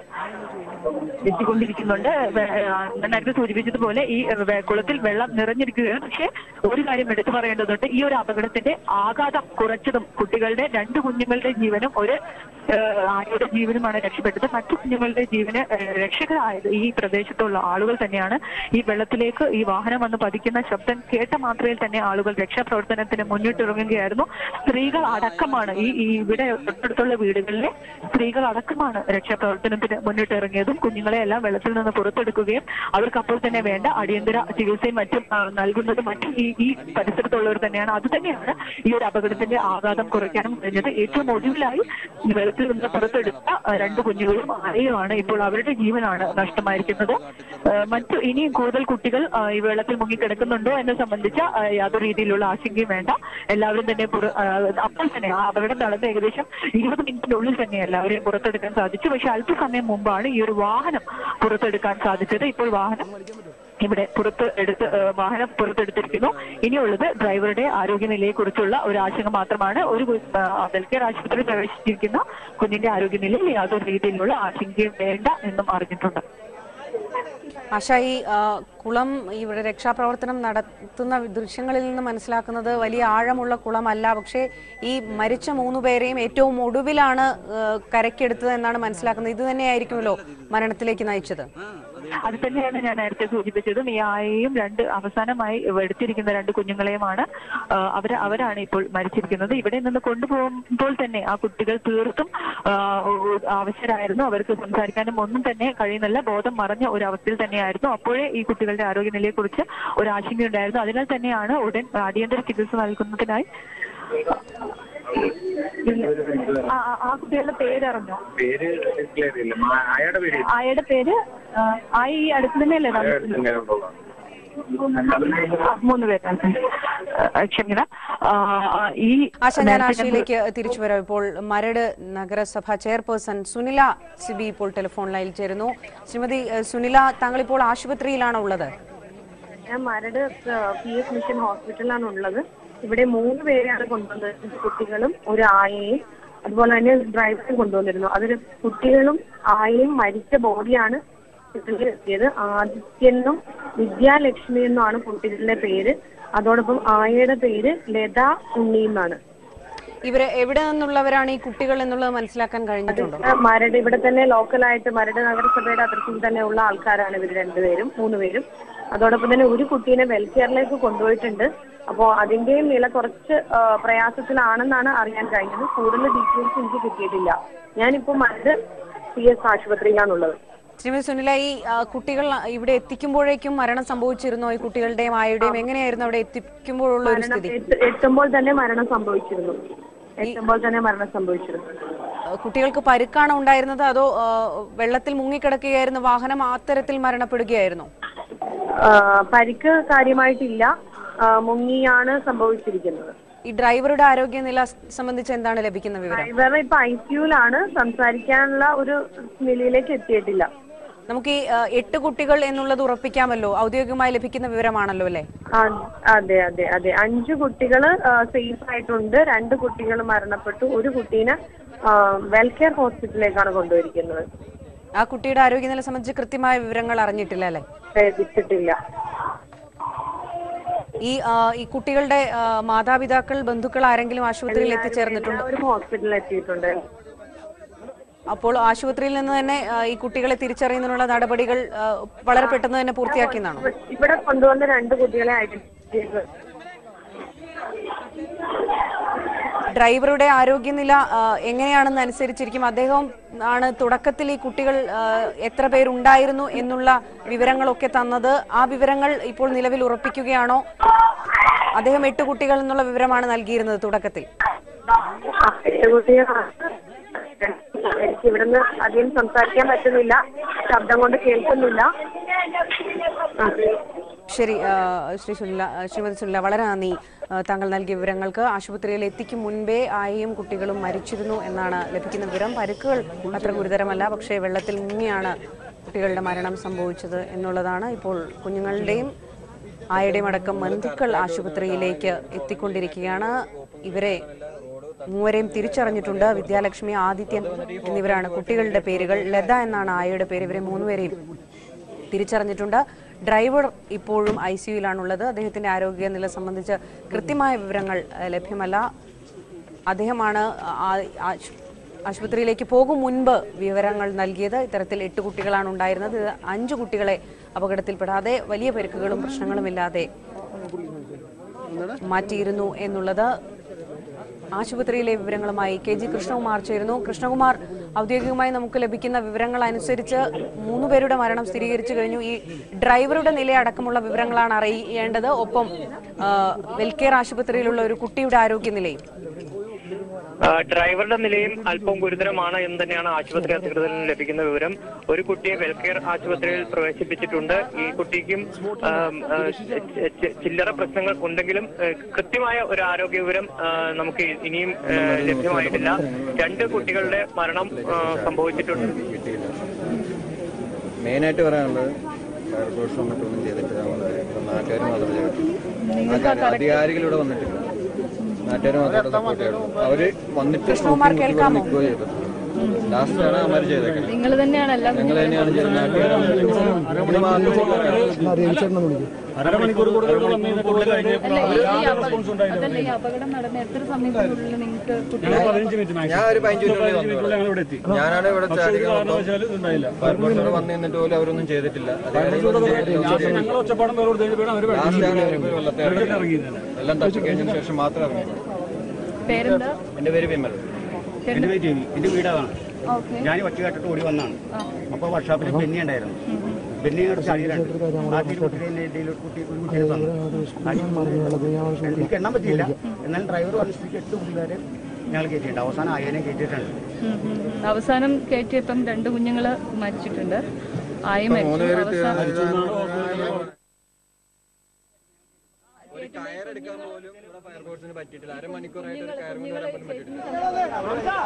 എത്തിക്കൊണ്ടിരിക്കുന്നുണ്ട് വെ- ആ, ഞാൻ നേരത്തെ സൂചിപ്പിച്ചതുപോലെ ഈ വെ- കുളത്തിൽ വെള്ളം നിറഞ്ഞിരിക്കുകയാണ് പക്ഷേ ഒരു കാര്യം എടുത്തു പറയേണ്ടതുണ്ട് ഈ ഒരു അപകടത്തിന്റെ ആഘാതം കുറച്ചതും കുട്ടികളുടെ രണ്ട് കുഞ്ഞുങ്ങളുടെ ജീവനും ഒരു ഏഹ്, ആനയുടെ ജീവനുമാണ് രക്ഷപ്പെട്ടത് മറ്റു കുഞ്ഞുങ്ങളുടെ ജീവന് ഏഹ്, രക്ഷകരായത് ഈ പ്രദേശത്തുള്ള ആളുകൾ തന്നെയാണ് ഈ വെള്ളത്തിലേക്ക് ഈ വാഹനം വന്ന് പതിക്കുന്ന ശബ്ദം കേട്ട മാത്രയിൽ തന്നെ ആളുകൾ രക്ഷാപ്രവർത്തനത്തിന് മുന്നിട്ടിറങ്ങുകയായിരുന്നു സ്ത്രീകൾ അടക്കമാണ് ഈ ഈ ഇവിടെ തൊട്ടടുത്തുള്ള വീടുകളിലെ സ്ത്രീകൾ അടക്കമാണ് രക്ഷാപ്രവർത്തനത്തിന് മുന്നിട്ടിറങ്ങിയതും കുഞ്ഞുങ്ങളെ എല്ലാം വെള്ളത്തിൽ നിന്ന് പുറത്തെടുക്കുകയും അവർക്ക് അപ്പോൾ തന്നെ വേണ്ട അടിയന്തര ചികിത്സയും മറ്റും ആ, നൽകുന്നതും മറ്റും ഈ ഈ പരിസരത്തുള്ളവർ തന്നെയാണ് അത് തന്നെയാണ് ഈ ഒരു അപകടത്തിന്റെ ആഘാതം കുറയ്ക്കാനും കഴിഞ്ഞത് ഏറ്റവും ഒടുവിലായി ഈ വെള്ളത്തിൽ നിന്ന് പുറത്തെടുത്ത ആ, രണ്ട് കുഞ്ഞുങ്ങളും ആരെയുമാണ് ഇപ്പോൾ അവരുടെ ജീവനാണ് നഷ്ടമായിരിക്കുന്നത് ആ, മറ്റു ഇനിയും കൂടുതൽ കുട്ടികൾ ആ, ഈ വെള്ളത്തിൽ മുങ്ങിക്കിടക്കുന്നുണ്ടോ എന്ന് സംബന്ധിച്ച ആ, യാതൊരു രീതിയിലുള്ള ആശങ്കയും വേണ്ട എല്ലാവരും തന്നെ പുറ- ആ, അപ്പോൾ തന്നെ ആ അപകടം നടന്ന് ഏകദേശം ഇരുപത് മിനിറ്റിനുള്ളിൽ തന്നെ എല്ലാവരെയും പുറത്തെടുക്കാൻ സാധിച്ചു പക്ഷെ അല്പസമയം മുമ്പാണ് ഈ ഒരു വാഹനം പുറത്തെടുക്കാൻ സാധിച്ചത് ഇപ്പോൾ വാഹനം ഇവിടെ പുറത്ത് എടുത്ത് ആ, വാഹനം പുറത്തെടുത്തിരിക്കുന്നു ഇനിയുള്ളത് ഡ്രൈവറുടെ ആരോഗ്യനിലയെ കുറിച്ചുള്ള ഒരു ആശങ്ക മാത്രമാണ് ഒരു കു- ആ, വെൽക്കെയർ ആശുപത്രിയിൽ പ്രവേശിച്ചിരിക്കുന്ന കുഞ്ഞിന്റെ ആരോഗ്യനിലയിൽ യാതൊരു രീതിയിലുള്ള ആശങ്കയും വേണ്ട എന്നും അറിഞ്ഞിട്ടുണ്ട് ആശ ഈ ആ, കുളം ഇവിടെ രക്ഷാപ്രവർത്തനം നടത്തുന്ന ദൃശ്യങ്ങളിൽ നിന്ന് മനസ്സിലാക്കുന്നത് വലിയ ആഴമുള്ള കുളമല്ല പക്ഷേ ഈ മരിച്ച മൂന്ന് പേരെയും ഏറ്റവും ഒടുവിലാണ് ആ, കരയ്ക്കെടുത്തത് എന്നാണ് മനസ്സിലാക്കുന്നത് ഇത് തന്നെയായിരിക്കുമല്ലോ മരണത്തിലേക്ക് നയിച്ചത് അത് തന്നെയാണ് ഞാൻ നേരത്തെ സൂചിപ്പിച്ചതും ഈ ആയെയും രണ്ട് അവസാനമായി എടുത്തിരിക്കുന്ന രണ്ട് കുഞ്ഞുങ്ങളെയുമാണ് ആ, അവര് അവരാണ് ഇപ്പോൾ മരിച്ചിരിക്കുന്നത് ഇവിടെ നിന്ന് കൊണ്ടുപോകുമ്പോൾ തന്നെ ആ കുട്ടികൾ തീർത്തും ആ, ഒ- ആവശ്യരായിരുന്നു അവർക്ക് സംസാരിക്കാനും ഒന്നും തന്നെ കഴിയുന്നില്ല ബോധം മറഞ്ഞ ഒരു അവസ്ഥയിൽ തന്നെയായിരുന്നു അപ്പോഴേ ഈ കുട്ടികളുടെ ആരോഗ്യനിലയെ കുറിച്ച് ഒരു ആശങ്കയുണ്ടായിരുന്നു അതിനാൽ തന്നെയാണ് ഉടൻ അടിയന്തര ചികിത്സ നൽകുന്നതിനായി ആ ആ- ആ കുട്ടികളുടെ പേരറിഞ്ഞോ പേര് ഡിസ്പ്ലേ ചെയ്തില്ല മാ- അയാളുടെ പേര് ആയുടെ പേര് ആ, ആ ഈ അടുത്ത് തന്നെയല്ലേ താമസിക്കുന്നത്? ഇങ്ങനെ ഉള്ളതാ. ആ, മൂന്ന് പേരാണ് ആ, ക്ഷമിക്കണം ആ, ആ, ഈ ആശ ഞാൻ നേരത്തെ ആശയിലേക്ക് തിരിച്ചു വരാം ഇപ്പോൾ മരട് നഗരസഭ ചെയർപേഴ്സൺ സുനില സിബി ഇപ്പോൾ ടെലിഫോൺ ലൈനിൽ ചേരുന്നു ശ്രീമതി ഏഹ്, സുനില താങ്കൾ ഇപ്പോൾ ആശുപത്രിയിലാണ് ഉള്ളത് ഞാൻ മരട് പി എസ് മിഷൻ ഹോസ്പിറ്റലിലാണ് ഉള്ളത് ഇവിടെ മൂന്ന് പേരെയാണ് കൊണ്ടുവന്നത് കുട്ടികളും ഒരു ആയയും അതുപോലെ തന്നെ ഡ്രൈവറും കൊണ്ടുവന്നിരുന്നു അതിൽ കുട്ടികളും ആയയും മരിച്ച ബോഡിയാണ് ഹോസ്പിറ്റലിൽ എത്തിയത് ആദിത്യനും വിദ്യാലക്ഷ്മി എന്നുമാണ് കുട്ടികളുടെ പേര് അതോടൊപ്പം ആയയുടെ പേര് ലത ഉണ്ണി എന്നാണ് ഇവര് എവിടെ നിന്നുള്ളവരാണ് ഈ കുട്ടികൾ എന്നുള്ളത് മനസ്സിലാക്കാൻ കഴിഞ്ഞിട്ടുണ്ടോ മരട് ഇവിടെ തന്നെ ലോക്കലായിട്ട് മരട് നഗരസഭയുടെ അതിർത്തിയിൽ തന്നെ ഉള്ള ആൾക്കാരാണ് ഇവർ രണ്ടുപേരും മൂന്നുപേരും അതോടൊപ്പം തന്നെ ഒരു കുട്ടീനെ വെൽഫെയറിലേക്ക് കൊണ്ടുപോയിട്ടുണ്ട് അപ്പോൾ അതിന്റെയും നില കുറച്ച് ആ, പ്രയാസത്തിലാണെന്നാണ് അറിയാൻ കഴിഞ്ഞത് കൂടുതൽ ഡീറ്റെയിൽസ് എനിക്ക് കിട്ടിയിട്ടില്ല ഞാനിപ്പോൾ മരട് പി എസ് ആശുപത്രിയിലാണുള്ളത് ശ്രീമതി സുനില ഈ ആ, കുട്ടികൾ ഇവിടെ എത്തിക്കുമ്പോഴേക്കും മരണം സംഭവിച്ചിരുന്നോ ഈ കുട്ടികളുടെയും ആയുടെയും എങ്ങനെയായിരുന്നു അവിടെ എത്തിക്കുമ്പോഴുള്ള ഒരു മരണം സ്ഥിതി എത്ത- എത്തുമ്പോൾ തന്നെ മരണം സംഭവിച്ചിരുന്നു എത്തുമ്പോൾ തന്നെ മരണം സംഭവിച്ചിരുന്നു ഏഹ് കുട്ടികൾക്ക് പരുക്കാണോ ഉണ്ടായിരുന്നത് അതോ ഏഹ് വെള്ളത്തിൽ മുങ്ങിക്കിടക്കുകയായിരുന്നു വാഹനം അത്തരത്തിൽ മരണപ്പെടുകയായിരുന്നോ ആ, പരിക്ക് കാര്യമായിട്ടില്ല ആ, മുങ്ങിയാണ് സംഭവിച്ചിരിക്കുന്നത് ഈ ഡ്രൈവറുടെ ആരോഗ്യനില സംബന്ധിച്ച് എന്താണ് ലഭിക്കുന്ന വിവരം ഡ്രൈവർ ഇപ്പൊ ഐ സിയുലാണ് സംസാരിക്കാനുള്ള ഒരു നിലയിലേക്ക് എത്തിയിട്ടില്ല നമുക്ക് ഈ ഏഹ് എട്ട് കുട്ടികൾ എന്നുള്ളത് ഉറപ്പിക്കാമല്ലോ ഔദ്യോഗികമായി ലഭിക്കുന്ന വിവരമാണല്ലോ അല്ലേ ആ, അതെ അതെ അതെ അഞ്ചു കുട്ടികൾ സേഫ് ആയിട്ടുണ്ട് രണ്ട് കുട്ടികൾ മരണപ്പെട്ടു ഒരു കുട്ടീനെ വെൽകെയർ ഹോസ്പിറ്റലിലേക്കാണ് കൊണ്ടുപോയിരിക്കുന്നത് ആ കുട്ടിയുടെ ആരോഗ്യനില സംബന്ധിച്ച് കൃത്യമായ വിവരങ്ങൾ അറിഞ്ഞിട്ടില്ല അല്ലേ ശ്രദ്ധിച്ചിട്ടില്ല ഈ ആ, ഈ കുട്ടികളുടെ ആ, മാതാപിതാക്കൾ ബന്ധുക്കൾ ആരെങ്കിലും ആശുപത്രിയിൽ എത്തിച്ചേർന്നിട്ടുണ്ടോ എല്ലാവരും ഹോസ്പിറ്റലിൽ എത്തിയിട്ടുണ്ട് അപ്പോൾ ആശുപത്രിയിൽ നിന്ന് തന്നെ ആ, ഈ കുട്ടികളെ തിരിച്ചറിയുന്നതിനുള്ള നടപടികൾ ആ, വളരെ പെട്ടെന്ന് തന്നെ പൂർത്തിയാക്കിയെന്നാണോ ഇവിടെ കൊണ്ടുവന്ന രണ്ട് കുട്ടികളെ ഐഡന്റിഫൈ ചെയ്ത് ഡ്രൈവറുടെ ആരോഗ്യനില ആ, എങ്ങനെയാണെന്ന് അനുസരിച്ചിരിക്കും അദ്ദേഹം ആണ് തുടക്കത്തിൽ ഈ കുട്ടികൾ ആ, എത്ര പേരുണ്ടായിരുന്നു എന്നുള്ള വിവരങ്ങളൊക്കെ തന്നത് ആ വിവരങ്ങൾ ഇപ്പോൾ നിലവിൽ ഉറപ്പിക്കുകയാണോ അദ്ദേഹം എട്ട് കുട്ടികൾ എന്നുള്ള വിവരമാണ് നൽകിയിരുന്നത് തുടക്കത്തിൽ ആ, എട്ട് കുട്ടികളാണ് എനിക്ക് ഇവിടുന്ന് അധികം സംസാരിക്കാൻ പറ്റുന്നില്ല ശബ്ദം കൊണ്ട് കേൾക്കുന്നില്ല ആ. ശരി ആ, ശ്രീ സുനില ആ, ശ്രീമതി സുനില വളരെ നന്ദി ആ, താങ്കൾ നൽകിയ വിവരങ്ങൾക്ക് ആശുപത്രിയിൽ എത്തിക്കും മുൻപേ ആയിയും കുട്ടികളും മരിച്ചിരുന്നു എന്നാണ് ലഭിക്കുന്ന വിവരം പരുക്കുകൾ അത്ര ഗുരുതരമല്ല പക്ഷേ വെള്ളത്തിൽ മുങ്ങിയാണ് കുട്ടികളുടെ മരണം സംഭവിച്ചത് എന്നുള്ളതാണ് ഇപ്പോൾ കുഞ്ഞുങ്ങളുടെയും ആയുടെയും അടക്കം ബന്ധുക്കൾ ആശുപത്രിയിലേക്ക് എത്തിക്കൊണ്ടിരിക്കുകയാണ് ഇവരെ മൂവരെയും തിരിച്ചറിഞ്ഞിട്ടുണ്ട് വിദ്യാലക്ഷ്മി ആദിത്യൻ എന്നിവരാണ് കുട്ടികളുടെ പേരുകൾ ലത എന്നാണ് ആയയുടെ പേര് ഇവരെ മൂന്നുപേരെയും തിരിച്ചറിഞ്ഞിട്ടുണ്ട് ഡ്രൈവർ ഇപ്പോഴും ഐ സിയുലാണുള്ളത് അദ്ദേഹത്തിന്റെ ആരോഗ്യനില സംബന്ധിച്ച് കൃത്യമായ വിവരങ്ങൾ ഏഹ്, ലഭ്യമല്ല അദ്ദേഹമാണ് ആ- ആശു- ആശുപത്രിയിലേക്ക് പോകും മുൻപ് വിവരങ്ങൾ നൽകിയത് ഇത്തരത്തിൽ എട്ട് കുട്ടികളാണ് ഉണ്ടായിരുന്നത് ഇത് അഞ്ച് കുട്ടികളെ അപകടത്തിൽപ്പെടാതെ വലിയ പരിക്കുകളും പ്രശ്നങ്ങളും ഇല്ലാതെ മാറ്റിയിരുന്നു എന്നുള്ളത് ആശുപത്രിയിലെ വിവരങ്ങളുമായി കെ ജി കൃഷ്ണകുമാർ ചേരുന്നു കൃഷ്ണകുമാർ ഔദ്യോഗികമായി നമുക്ക് ലഭിക്കുന്ന വിവരങ്ങൾ അനുസരിച്ച് മൂന്ന് പേരുടെ മരണം സ്ഥിരീകരിച്ചു കഴിഞ്ഞു ഈ ഡ്രൈവറുടെ നിലയടക്കമുള്ള വിവരങ്ങളാണ് അറിയേണ്ടത് ഒപ്പം ആ, വെൽക്കെയർ ആശുപത്രിയിലുള്ള ഒരു കുട്ടിയുടെ ആരോഗ്യനിലയും ആ, ഡ്രൈവറുടെ നിലയും അല്പം ഗുരുതരമാണ് എന്ന് തന്നെയാണ് ആശുപത്രി അധികൃതരിൽ നിന്ന് ലഭിക്കുന്ന വിവരം ഒരു കുട്ടിയെ വെൽകെയർ ആശുപത്രിയിൽ പ്രവേശിപ്പിച്ചിട്ടുണ്ട് ഈ കുട്ടിക്കും ആം, ആ, ചി- ചി- ചില്ലറ പ്രശ്നങ്ങൾ ഉണ്ടെങ്കിലും ആ, കൃത്യമായ ഒരു ആരോഗ്യ വിവരം ആ, നമുക്ക് ഇനിയും ആ, ലഭ്യമായിട്ടില്ല രണ്ട് കുട്ടികളുടെ മരണം ആ, സംഭവിച്ചിട്ടുണ്ട് മെയിനായിട്ട് പറയാനുള്ളത് ഫയർഫോഴ്സ് വന്നിട്ടൊന്നും ചെയ്തിട്ടില്ല എന്നുള്ളത് നാട്ടുകാർ മാത്രമേ ചെയ്തിട്ടുള്ളൂ അധികാരികൾ ഇവിടെ വന്നിട്ടില്ല നാട്ടുകാർ മാത്രമേ സപ്പോർട്ട് ചെയ്യുള്ളൂ അവര് വന്നിട്ട് കൃഷ്ണകുമാർ കേൾക്കാമോ? നിൽക്കുകയോ ചെയ്തിട്ടുള്ളൂ ലാസ്റ്റാണ് അവന്മാർ ചെയ്തേക്കുന്നത് നിങ്ങൾ തന്നെയാണ് എല്ലാം ഞങ്ങൾ തന്നെയാണ് ചെയ്തത് നാട്ടുകാരാണ് ഇത് മാത്രമേ അല്ല ഈ അപകടം അതല്ല ഈ അപകടം നടന്ന എത്ര സമയത്തിനുള്ളിൽ നിങ്ങൾക്ക് കുട്ടികളെ ഞാൻ ഒരു പതിനഞ്ച് മിനിറ്റിനുള്ളിൽ വന്നു ഇവിടെ. ഞാനാണ് ഇവിടെ ചാടിക്കാൻ ഫയർഫോഴ്സ് വന്ന് നിന്നിട്ട് പോലും അവരൊന്നും ചെയ്തിട്ടില്ല അധികാരികളൊന്നും ചെയ്തിട്ടില്ല. ലാസ്റ്റാണ് ഇവര് വെള്ളത്തിൽ ഇറങ്ങിയത്. എല്ലാം തട്ടി കഴിഞ്ഞതിന് ശേഷം മാത്രം ഇറങ്ങി പേരെന്താ എന്റെ പേര് വിമൽ എന്റെ പേര് ജെമി എന്റെ വീടാണ് ഓക്കെ ഞാൻ ഒറ്റ കേട്ടിട്ട് ഓടി വന്നാണ് അപ്പൊ വർക്ക്ഷോപ്പിൽ ബെന്നി ഉണ്ടായിരുന്നു ബെന്നി ഇങ്ങോട്ട് ചാടിയിട്ടുണ്ട് ആദ്യം കുട്ടിയെ എന്നെ ഇടയിൽ ഒരു കുട്ടി ഒരു കുട്ടിയെ തന്നു ആദ്യം എനിക്ക് എണ്ണാൻ പറ്റിയില്ല എന്നാലും ഡ്രൈവർ പറഞ്ഞ സ്ഥിതിക്ക് എട്ട് കുട്ടികാരെ ഞങ്ങൾ കയറ്റിയിട്ടുണ്ട് അവസാനം അയ്യനെ കയറ്റിയിട്ടുണ്ട് ഉം, ഉം, ഉം. അവസാനം കയറ്റിയപ്പം രണ്ട് കുഞ്ഞുങ്ങള് മരിച്ചിട്ടുണ്ട് ആയി മരിച്ചു അവസാനം ഒരു കയറെടുക്കാൻ പോലും ഇവിടെ ഫയർഫോഴ്സിന് പറ്റിയിട്ടില്ല അരമണിക്കൂറായിട്ട് ഒരു കയർ കൊണ്ട് വരാൻ പോലും പറ്റിയിട്ടില്ല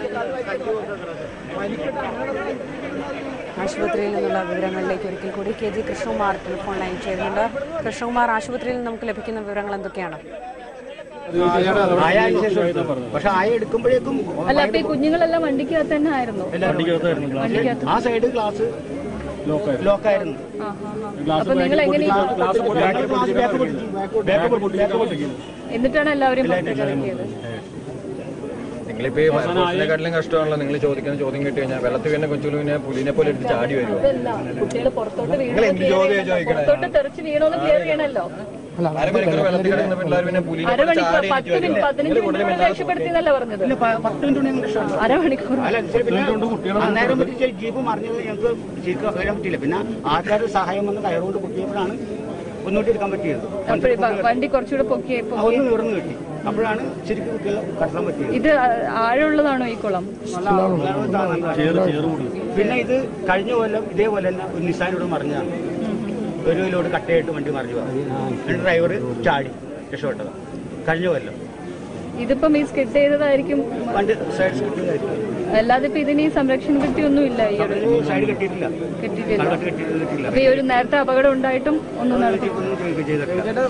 ആശുപത്രിയിൽ നിന്നുള്ള വിവരങ്ങളിലേക്ക് ഒരിക്കൽ കൂടി K G Krishnakumar telephone line ചെയ്യുന്നുണ്ട് കൃഷ്ണകുമാർ ആശുപത്രിയിൽ നിന്ന് നമുക്ക് ലഭിക്കുന്ന വിവരങ്ങൾ എന്തൊക്കെയാണ് ആയ അതിന് ശേഷം എടുത്തു. പക്ഷെ ആയ എടുക്കുമ്പോഴേക്കും അല്ല അപ്പൊ ഈ കുഞ്ഞുങ്ങളെല്ലാം വണ്ടിക്കകത്ത് തന്നെ ആയിരുന്നു വണ്ടിക്കകത്ത് ആ സൈഡ് ഗ്ലാസ് ലോക്കായിരുന്നു ആ, ആ, ആ. അപ്പൊ നിങ്ങൾ എങ്ങനെ എന്നിട്ടാണ് എല്ലാവരും പുറത്തേക്ക് ഇറക്കിയത് നിങ്ങളിപ്പോ ഈ ഫയർഫോഴ്സിനെക്കാട്ടിലും കഷ്ടമാണല്ലോ നിങ്ങൾ ചോദിക്കുന്ന ചോദ്യം കേട്ട് കഴിഞ്ഞാൽ വെള്ളത്തിൽ വീണ കൊച്ചുകൾ പിന്നെ പുലിനെ പോലെ എടുത്ത് ചാടി വരുമോ അതല്ല കുട്ടികൾ പുറത്തോട്ട് നിങ്ങൾ എന്ത് ചോദ്യം ചോദിക്കണേ പുറത്തോട്ട് തെറിച്ച് വീണോന്ന് ക്ലിയർ ചെയ്യണല്ലോ അരമണിക്കൂർ വെള്ളത്തിൽ കിടക്കുന്ന പിള്ളേർ പിന്നെ പുലിനെ പോലെ അരമണിക്കൂർ ചാടി പത്ത് മിനിറ്റ് പതിനഞ്ച് മിനിറ്റ് രക്ഷപ്പെടുത്തി എന്നല്ല പറഞ്ഞത് പത്ത് മിനിറ്റ് കൊണ്ട് ഞങ്ങൾ രക്ഷപ്പെട്ടു. അരമണിക്കൂർ അല്ല ശരി, പിന്നെ അന്നേരം പറ്റി ജീപ്പ് മറിഞ്ഞത് ഞങ്ങൾക്ക് ശരിക്കും അറിയാൻ പറ്റിയില്ല പിന്നെ ആൾക്കാരുടെ സഹായം വന്ന് കയറുകൊണ്ട് കുത്തിയപ്പോഴാണ് ഒന്നുകൂടി എടുക്കാൻ പറ്റിയത് അപ്പോഴേ വ- വണ്ടി കുറച്ചുകൂടെ പൊക്കിയപ്പോ ഒന്ന് നിവർന്ന് കിട്ടി അപ്പോഴാണ് ശരിക്കും കുട്ടികളെ കടത്താൻ പറ്റിയത് ഇത് ആഴമുള്ളതാണോ ഈ കുളം പിന്നെ ഇത് കഴിഞ്ഞ കൊല്ലം ഇതേപോലെ തന്നെ ഒരു നിസാനോട് മറിഞ്ഞാണ് ഒരു ലോഡ് കട്ടയായിട്ട് വണ്ടി മറിഞ്ഞു പോയി ഡ്രൈവർ ചാടി രക്ഷപ്പെട്ടത് കഴിഞ്ഞ കൊല്ലം ഇതിപ്പം ഈ സ്കിഡ് ചെയ്തതായിരിക്കും വണ്ടി സൈഡ് സ്കിട്ടിലായിരിക്കും അല്ലാതെ ഇപ്പൊ ഇതിന് ഈ സംരക്ഷണ കിട്ടിയൊന്നും ഇല്ല ഈ ഒരു സൈഡ് കെട്ടിയിട്ടില്ല കിട്ടിയിട്ടില്ല കള്ളട്ട് കെട്ടിയിട്ട് കിട്ടിയില്ല അപ്പൊ ഈ ഒരു നേരത്തെ അപകടം ഉണ്ടായിട്ടും ഒന്നും നടത്തി ഒന്നും ചെയ്ത് ചെയ്തിട്ടില്ല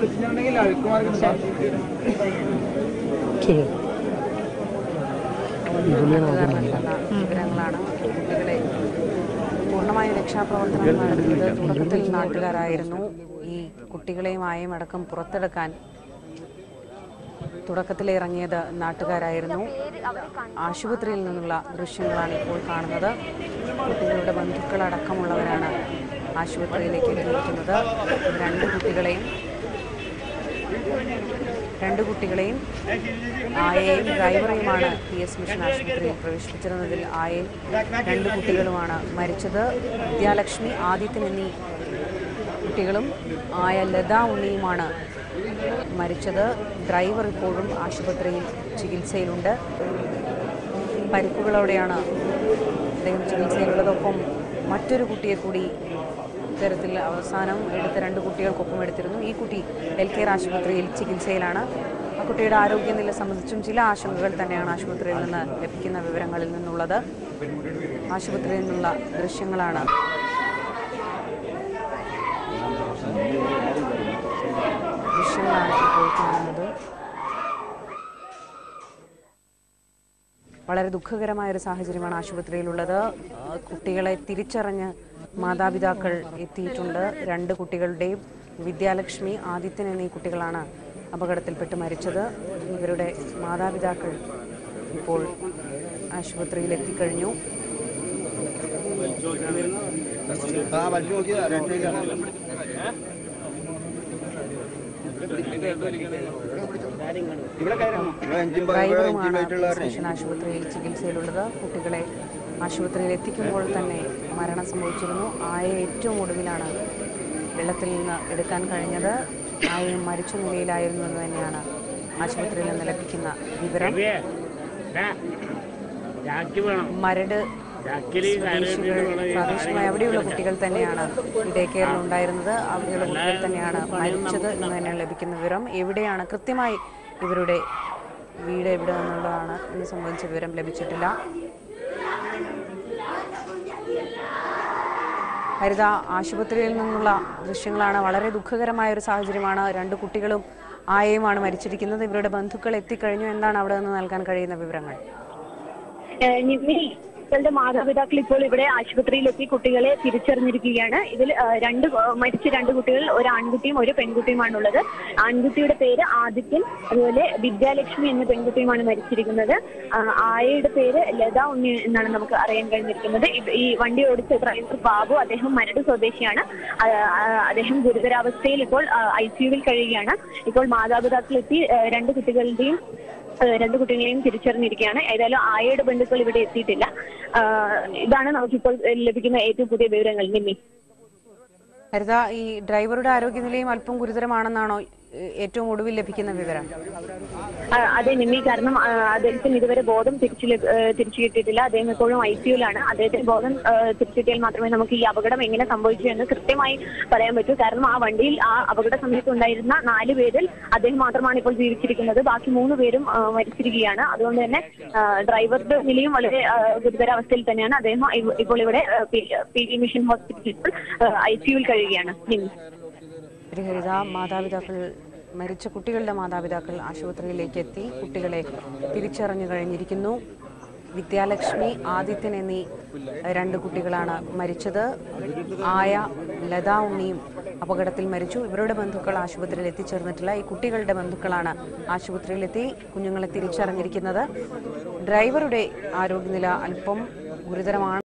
നാട്ടുകാർ നൽകുന്ന വിവരങ്ങളാണ് കുട്ടികളെ പൂർണ്ണമായും രക്ഷാപ്രവർത്തനം നടത്തിയത് തുടക്കത്തിൽ നാട്ടുകാരായിരുന്നു ഈ കുട്ടികളെയും ആയും അടക്കം പുറത്തെടുക്കാൻ തുടക്കത്തിൽ ഇറങ്ങിയത് നാട്ടുകാരായിരുന്നു ആശുപത്രിയിൽ നിന്നുള്ള ദൃശ്യങ്ങളാണ് ഇപ്പോൾ കാണുന്നത് കുട്ടികളുടെ ബന്ധുക്കളടക്കമുള്ളവരാണ് ആശുപത്രിയിലേക്ക് എത്തിയിരിക്കുന്നത് രണ്ട് കുട്ടികളെയും രണ്ട് കുട്ടികളെയും ആയയും ഡ്രൈവറെയുമാണ് പി എസ് മിഷൻ ആശുപത്രിയിൽ പ്രവേശിപ്പിച്ചിരുന്നതിൽ ആയയും രണ്ട് കുട്ടികളുമാണ് മരിച്ചത് വിദ്യാലക്ഷ്മി ആദിത്യൻ എന്നീ കുട്ടികളും ആയ ലത ഉണ്ണിയുമാണ് മരിച്ചത് ഡ്രൈവർ ഇപ്പോഴും ആശുപത്രിയിൽ ചികിത്സയിലുണ്ട് പരിക്കുകളോടെയാണ് അദ്ദേഹം ചികിത്സയിലുള്ളതൊപ്പം മറ്റൊരു കുട്ടിയെ കൂടി ഇത്തരത്തിൽ അവസാനം എടുത്ത രണ്ട് കുട്ടികൾക്കൊപ്പം എടുത്തിരുന്നു ഈ കുട്ടി എൽ കെയർ ആശുപത്രിയിൽ ചികിത്സയിലാണ് ആ കുട്ടിയുടെ ആരോഗ്യനില സംബന്ധിച്ചും ചില ആശങ്കകൾ തന്നെയാണ് ആശുപത്രിയിൽ നിന്ന് ലഭിക്കുന്ന വിവരങ്ങളിൽ നിന്നുള്ളത് ആശുപത്രിയിൽ നിന്നുള്ള ദൃശ്യങ്ങളാണ് ദൃശ്യങ്ങളാണ് ഇപ്പോൾ കാണുന്നത് വളരെ ദുഃഖകരമായ ഒരു സാഹചര്യമാണ് ആശുപത്രിയിലുള്ളത് ആ, കുട്ടികളെ തിരിച്ചറിഞ്ഞ് മാതാപിതാക്കൾ എത്തിയിട്ടുണ്ട് രണ്ട് കുട്ടികളുടെയും വിദ്യാലക്ഷ്മി ആദിത്യൻ എന്നീ കുട്ടികളാണ് അപകടത്തിൽപ്പെട്ട് മരിച്ചത് ഇവരുടെ മാതാപിതാക്കൾ ഇപ്പോൾ ആശുപത്രിയിൽ എത്തിക്കഴിഞ്ഞു ഡ്രൈവറുമാണ് സ്റ്റേഷൻ ആശുപത്രിയിൽ ചികിത്സയിലുള്ളത് കുട്ടികളെ ആശുപത്രിയിൽ എത്തിക്കുമ്പോൾ തന്നെ മരണം സംഭവിച്ചിരുന്നു ആയ ഏറ്റവും ഒടുവിലാണ് വെള്ളത്തിൽ നിന്ന് എടുക്കാൻ കഴിഞ്ഞത് ആയ മരിച്ച നിലയിലായിരുന്നു എന്ന് തന്നെയാണ് ആശുപത്രിയിൽ നിന്ന് ലഭിക്കുന്ന വിവരം മരട് സ്വദേശികൾ പ്രാദേശികമായി അവിടെയുള്ള കുട്ടികൾ തന്നെയാണ് ഈ ഡേ കെയറിൽ ഉണ്ടായിരുന്നത് അവിടെയുള്ള കുട്ടികൾ തന്നെയാണ് മരിച്ചത് എന്ന് തന്നെയാണ് ലഭിക്കുന്ന വിവരം എവിടെയാണ് കൃത്യമായി ഇവരുടെ വീട് എവിടെ എന്നുള്ളതാണ് എന്ന് സംബന്ധിച്ച വിവരം ലഭിച്ചിട്ടില്ല ഹരിത ആശുപത്രിയിൽ നിന്നുള്ള ദൃശ്യങ്ങളാണ് വളരെ ദുഃഖകരമായ ഒരു സാഹചര്യമാണ് രണ്ട് കുട്ടികളും ആയയുമാണ് മരിച്ചിരിക്കുന്നത് ഇവരുടെ ബന്ധുക്കൾ എത്തിക്കഴിഞ്ഞു എന്താണ് അവിടെ നിന്ന് നൽകാൻ കഴിയുന്ന വിവരങ്ങൾ ഏഹ് നിമ്മി കുട്ടികളുടെ മാതാപിതാക്കൾ ഇപ്പോൾ ഇവിടെ ആശുപത്രിയിലെത്തി കുട്ടികളെ തിരിച്ചറിഞ്ഞിരിക്കുകയാണ് ഇതിൽ ഏഹ് രണ്ട് ഏഹ് മരിച്ച രണ്ട് കുട്ടികൾ ഒരു ആൺകുട്ടിയും ഒരു പെൺകുട്ടിയുമാണുള്ളത് ആൺകുട്ടിയുടെ പേര് ആദിത്യൻ അതുപോലെ വിദ്യാലക്ഷ്മി എന്ന പെൺകുട്ടിയുമാണ് മരിച്ചിരിക്കുന്നത് ആഹ് ആയയുടെ പേര് ലത ഉണ്ണി എന്നാണ് നമുക്ക് അറിയാൻ കഴിഞ്ഞിരിക്കുന്നത് ഇത് ഈ വണ്ടി ഓടിച്ച ഡ്രൈവർ ബാബു അദ്ദേഹം മരട് സ്വദേശിയാണ് ആഹ് ആഹ് അദ്ദേഹം ഗുരുതരാവസ്ഥയിൽ ഇപ്പോൾ ഐ സിയുവിൽ കഴിയുകയാണ് ഇപ്പോൾ മാതാപിതാക്കൾ എത്തി ഏഹ് രണ്ട് കുട്ടികളുടെയും ഏഹ് രണ്ട് കുട്ടികളെയും തിരിച്ചറിഞ്ഞിരിക്കുകയാണ് ഏതായാലും ആയയുടെ ബന്ധുക്കൾ ഇവിടെ എത്തിയിട്ടില്ല ആഹ് ഇതാണ് നമുക്കിപ്പോൾ ലഭിക്കുന്ന ഏറ്റവും പുതിയ വിവരങ്ങൾ നിമ്മി ഹരിത ഈ ഡ്രൈവറുടെ ആരോഗ്യനിലയും അല്പം ഗുരുതരമാണെന്നാണോ ഏ- ഏറ്റവും ഒടുവിൽ ലഭിക്കുന്ന വിവരം ആ, അതെ നിമ്മി കാരണം ആ, അദ്ദേഹത്തിന് ഇതുവരെ ബോധം തിരിച്ചു ലഭ- ഏ, തിരിച്ചു കിട്ടിയിട്ടില്ല അദ്ദേഹം ഇപ്പോഴും ഐ സിയുലാണ് അദ്ദേഹത്തിന് ബോധം ഏ, തിരിച്ചു കിട്ടിയാൽ മാത്രമേ നമുക്ക് ഈ അപകടം എങ്ങനെ സംഭവിച്ചു എന്ന് കൃത്യമായി പറയാൻ പറ്റൂ കാരണം ആ വണ്ടിയിൽ ആ അപകട സമയത്ത് ഉണ്ടായിരുന്ന നാല് പേരിൽ അദ്ദേഹം മാത്രമാണ് ഇപ്പോൾ ജീവിച്ചിരിക്കുന്നത് ബാക്കി മൂന്ന് പേരും ആ, മരിച്ചിരിക്കുകയാണ് അതുകൊണ്ട് തന്നെ ആ, ഡ്രൈവറുടെ നിലയും വളരെ ആ, ഗുരുതരാവസ്ഥയിൽ തന്നെയാണ് അദ്ദേഹം ഇ- ഇപ്പോൾ ഇവിടെ ആ, പി പി വി മിഷൻ ഹോസ്പിറ്റലിൽ ഐ സിയുവിൽ കഴിയുകയാണ് നിമ്മി ഹരിത മാതാപിതാക്കൾ മരിച്ച കുട്ടികളുടെ മാതാപിതാക്കൾ ആശുപത്രിയിലേക്ക് എത്തി കുട്ടികളെ തിരിച്ചറിഞ്ഞു കഴിഞ്ഞിരിക്കുന്നു വിദ്യാലക്ഷ്മി ആദിത്യൻ എന്നീ രണ്ട് കുട്ടികളാണ് മരിച്ചത് ആയ ലത ഉണ്ണിയും അപകടത്തിൽ മരിച്ചു ഇവരുടെ ബന്ധുക്കൾ ആശുപത്രിയിൽ എത്തിച്ചേർന്നിട്ടില്ല ഈ കുട്ടികളുടെ ബന്ധുക്കളാണ് ആശുപത്രിയിലെത്തി കുഞ്ഞുങ്ങളെ തിരിച്ചറിഞ്ഞിരിക്കുന്നത് ഡ്രൈവറുടെ ആരോഗ്യനില അല്പം ഗുരുതരമാണ്